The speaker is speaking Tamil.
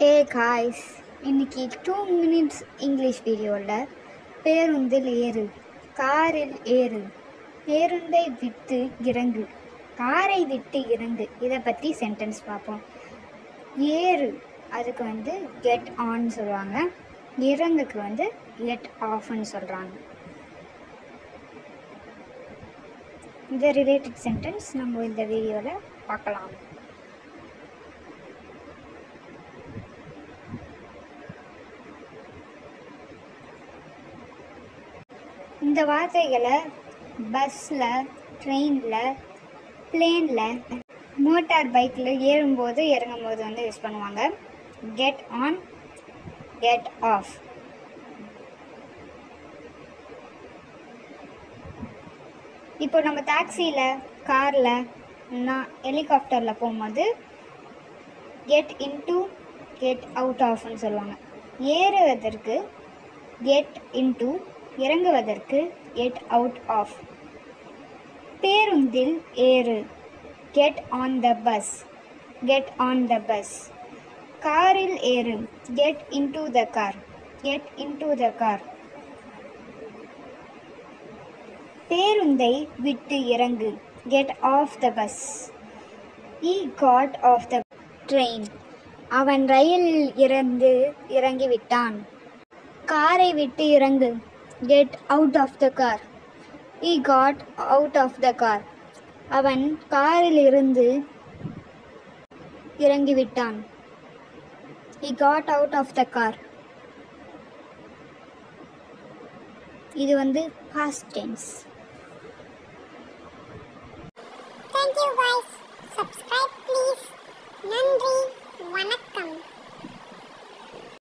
ஏ காய்ஸ் இன்னைக்கு டூ மினிட்ஸ் இங்கிலீஷ் வீடியோவில் பேருந்தில் ஏறு காரில் ஏறு பேருந்தை விட்டு இறங்கு காரை விட்டு இறங்கு இதை பற்றி சென்டென்ஸ் பார்ப்போம் ஏறு அதுக்கு வந்து கெட் ஆன் சொல்லுவாங்க இறங்குக்கு வந்து கெட் ஆஃப்னு சொல்கிறாங்க இந்த ரிலேட்டட் சென்டென்ஸ் நம்ம இந்த வீடியோவில் பார்க்கலாம் இந்த வார்த்தைகளை பஸ்ஸில் ட்ரெயினில் பிளேனில் மோட்டார் பைக்கில் ஏறும்போது இறங்கும்போது வந்து யூஸ் பண்ணுவாங்க கெட் ஆன் கெட் ஆஃப் இப்போ நம்ம டாக்ஸியில் காரில் நான் ஹெலிகாப்டரில் போகும்போது கெட் இன்டு கெட் அவுட் ஆஃப்னு சொல்லுவாங்க ஏறுவதற்கு கெட் இன்டு இறங்குவதற்கு கெட் அவுட் ஆஃப் பேருந்தில் ஏறு get on the bus get on the bus காரில் ஏறு get into the car get into the car பேருந்தை விட்டு இறங்கு get off the bus I got off the train அவன் ரயிலில் இருந்து இறங்கிவிட்டான் காரை விட்டு இறங்கு get out of the car I got out of the car அவன் காரில் இருந்து இறங்கிவிட்டான் I got out of the car இது வந்து past tense Thank you guys. Subscribe please. நன்றி வணக்கம்